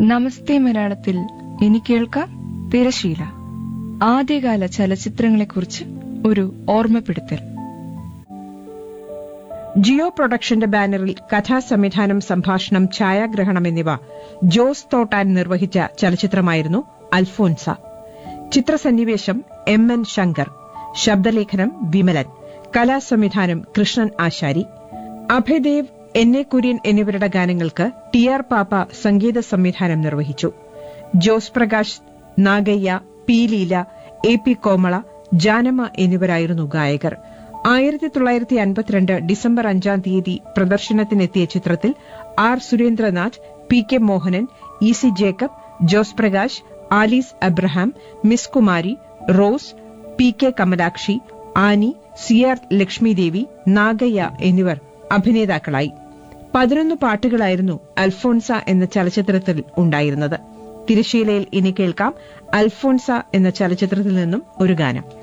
നമസ്തേ മലയാളത്തിൽ ഇനി കേൾക്കാം തിരശീല ആദ്യകാല ചലച്ചിത്രങ്ങളെക്കുറിച്ച് ഒരു ഓർമ്മപ്പെടുത്തൽ ജിയോ പ്രൊഡക്ഷന്റെ ബാനറിൽ കഥാസംവിധാനം സംഭാഷണം ഛായാഗ്രഹണം എന്നിവ ജോസ് തോട്ടാൻ നിർവഹിച്ച ചലച്ചിത്രമായിരുന്നു അൽഫോൻസ ചിത്രസന്നിവേശം എം എൻ ശങ്കർ ശബ്ദലേഖനം വിമലൻ കലാസംവിധാനം കൃഷ്ണൻ ആശാരി അഭയദേവ് എൻ എ കുര്യൻ എന്നിവരുടെ ഗാനങ്ങൾക്ക് ടി ആർ പാപ്പ സംഗീത സംവിധാനം നിർവഹിച്ചു Jose Prakash Nagayya P Leela A P Komala Janamma എന്നിവരായിരുന്നു ഗായകർ ആയിരത്തി തൊള്ളായിരത്തി അൻപത്തിരണ്ട് ഡിസംബർ അഞ്ചാം തീയതി പ്രദർശനത്തിനെത്തിയ ചിത്രത്തിൽ R Surendranath P K Mohanan E C Jacob Jose Prakash Alice Abraham Miss Kumari Rose P K Kamalakshi Annie C R Lakshmidevi Nagayya എന്നിവർ അഭിനേതാക്കളായി പതിനൊന്ന് പാട്ടുകളായിരുന്നു അൽഫോൺസ എന്ന ചലച്ചിത്രത്തിൽ ഉണ്ടായിരുന്നത് തിരശീലയിൽ ഇനി കേൾക്കാം അൽഫോൺസ എന്ന ചലച്ചിത്രത്തിൽ നിന്നും ഒരു ഗാനം